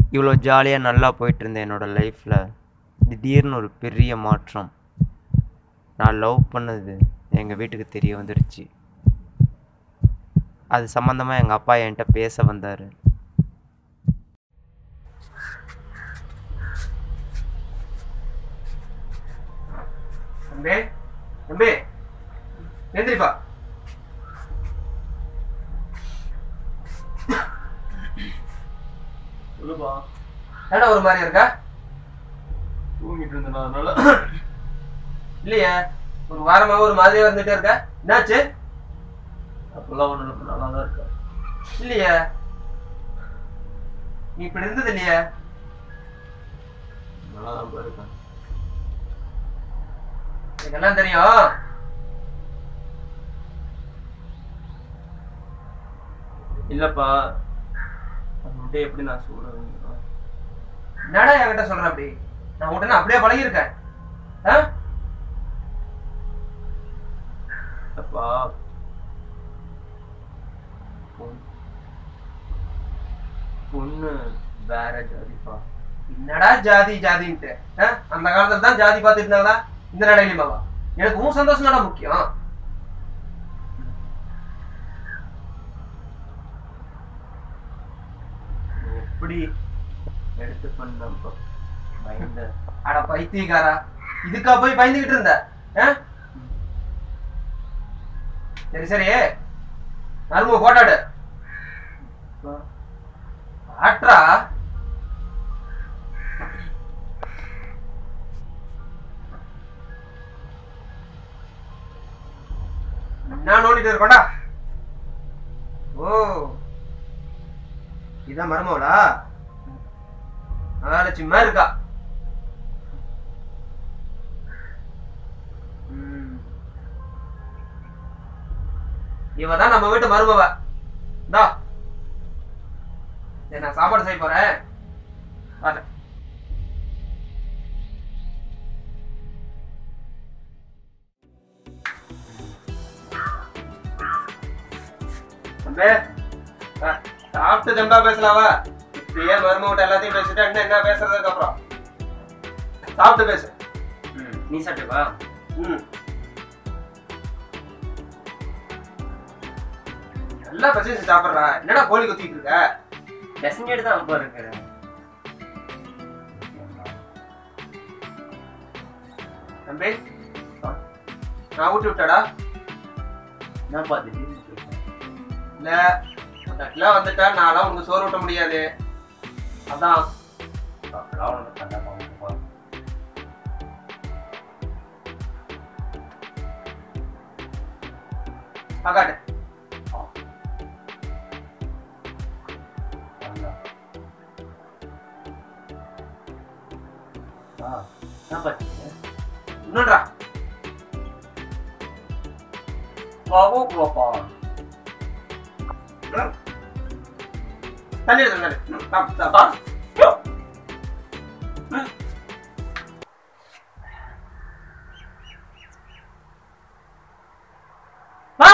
இவ்வளோ ஜாலியாக நல்லா போயிட்டு இருந்தேன் என்னோடய லைஃப்பில் திடீர்னு ஒரு பெரிய மாற்றம் நான் லவ் பண்ணது எங்கள் வீட்டுக்கு தெரிய வந்துடுச்சு அது சம்மந்தமாக எங்கள் அப்பா என்கிட்ட பேச வந்தார் தம்பி தம்பி எந்திரிப்பா சொல்லுப்பா ஏடா ஒரு மாதிரியா இருக்கா தூங்கிட்டு இருந்தேன் அதனால இல்லையே ஒரு வாரமா ஒரு மாதிரியா வந்துட்டே இருக்கா என்னாச்சு அப்பெல்லாம் ஒன்றும் இல்லை நல்லா தான் இருக்கா இல்லையே நீ இப்படி இருந்தது இல்லையே நல்லா தான் இருக்கேன் எனக்கு எல்லாம் தெரியும் இல்லப்பா அது மட்டும் எப்படி நான் சொல்றேன் என்னடா என்கிட்ட சொல்ற அப்படி நான் உடனே அப்படியே பழகிருக்கேன் ஆ? அப்பா பொண்ணு- பொண்ணு வேற ஜாதிப்பா என்னடா ஜாதி ஜாதின்ட்டு ஆ? அந்த காலத்துல தான் ஜாதி பார்த்துட்டு இருந்தாங்களா இந்த நடையிலுமாவா எனக்கு உன் சந்தோஷம் தானே முக்கியம் நீ எப்படி எடுத்து பண்ணப்பா பயந்த அட பைத்தியக்காரா இதுக்கா போய் பயந்துகிட்டு இருந்த ஆ? சரி சரி நரும்பு போட்டாடு அப்பா, ஆட்ரா நான் நோண்டிட்டு இருக்கோண்டா ஓ இதான் மருமவளா மகாலட்சுமி மாதிரி இருக்கா ம். இவ தான் நம்ம வீட்டு மருமவ இந்தா சரி, நான் சாப்பாடு செய்ய போறேன் வரேன். தம்பி, ஆ, சாப்பிட்டு தெம்பா பேசலாவா இப்படியே மருமகிட்ட எல்லாத்தையும் பேசிட்டு இன்னும் என்ன பேசுறதுக்கு அப்புறம் சாப்பிட்டு பேசு ம் நீ சாப்பிட்டுப்பா ம் நல்லா பசிச்சு சாப்பிடுறா என்னடா கோழி குத்திட்டு இருக்க பெசஞ்சேட்டு தான் அப்பா இருக்கிறேன் தம்பி நான் ஊட்டி விட்டாடா என்னப்பா திடீர்னு கேட்டேன் இல்ல தட்டுல வந்துட்டா நான்லாம் உனக்கு சோறு ஊட்ட முடியாது அதான் அப்பெல்லாம் உனக்கு பண்ண பாப்பா அக்காட்டு நல்லா ஆ என்ன பார்த்தீங்க இன்னொன்றா பாபு பாப்பா தண்ணி எடுத்து தண்ணி சாப், சாப், சாப். யோ. ம். வா.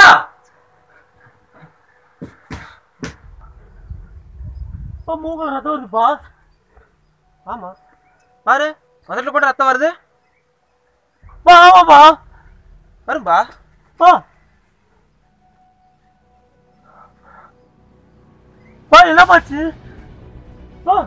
மூக்க ரத்தம் வருதுப்பா ஆமா பாரு முதல்ல கூட ரத்தம் வருது பா ஆமாப்பா வரும்பா பா பா என்ன பாச்சு பா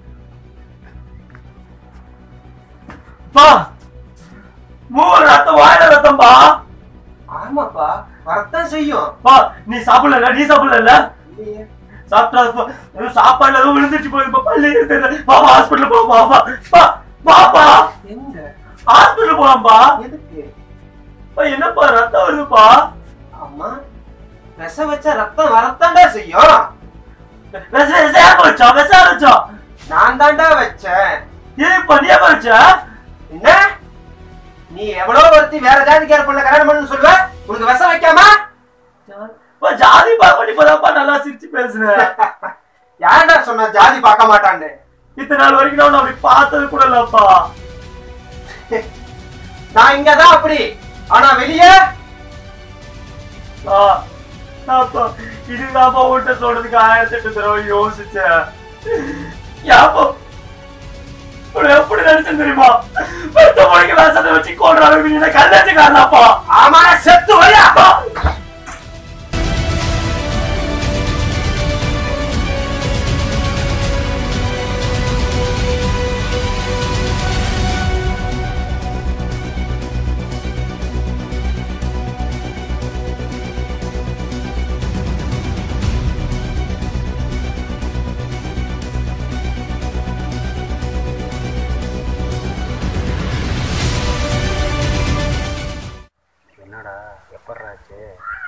பா மூணு ரத்தம் வாயில ரத்தம் பா ஆமாப்பா வரத்தான் செய்யும் பா நீ சாப்பிடல நீ சாப்பிடல சாப்பிட்டா பா- ஏதோ சாப்பாடுல ஏதோ விழுந்துச்சு போய் பள்ளி பாப்பா ஹாஸ்பிட்டல் போ பாப்பா பா பாப்பா எங்க ஹாஸ்பிட்டல் போலாம்பா எதுக்கு பா என்னப்பா ரத்தம் வருதுப்பா ஆமா விஷ வச்சா ரத்தம் வரத்தான்டா செய்யும் விச விச வச்சா விச வச்சா நான் தான்டா வச்சேன் ஏன் பண்ணியா வச்ச என்ன நீ எவ்வளவு ஒருத்தி வேற ஜாதிக்கார பொண்ண கல்யாணம் பண்ணு சொல்லுவ உனக்கு விஷம் வைக்காம பா ஜாதி பாப்பா இப்பதான்ப்பா நல்லா சிரிச்சு பேசுனேன் யாருடா சொன்ன ஜாதி பார்க்க மாட்டான்னு இத்தனை நாள் வரைக்கும் நான் உன்னை அப்படி பார்த்தது கூட இல்லப்பா நான் இங்கதான் அப்படி ஆனா வெளியே ஆ, அப்பா இதுதான்ப்பா உன்கிட்ட சொல்றதுக்கு ஆயிரத்தி எட்டு தடவை யோசிச்சேன் யாப்போ உன்னை எப்படி நினைச்சேன் தெரியுமா பெத்த மொழிக்கு வேசத்தை வச்சு கொள்றாங்க நீ கல்யாணத்துக்காரனாப்பா ஆமா செத்து வரையா என்னடா எப்பட்றாச்சு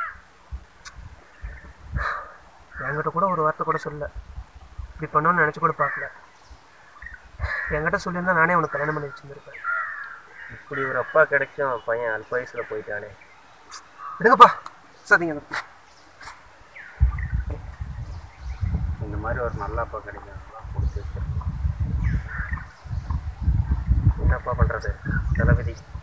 என்கிட்ட கூட ஒரு வார்த்தை கூட சொல்ல இப்படி பண்ணணும்னு நினச்சி கூட பார்க்கல என்கிட்ட சொல்லியிருந்தா நானே உனக்கு கல்யாணம் பண்ணி வச்சிருந்திருப்பேன் இப்படி ஒரு அப்பா கிடைக்கும் பையன் அல்ப வயசுல போயிட்டானே விடுங்கப்பா சரிங்க இந்த மாதிரி ஒரு நல்ல அப்பா கிடைக்கும் கொடுத்து வச்சிருக்கேன் என்னப்பா பண்றது தளபதி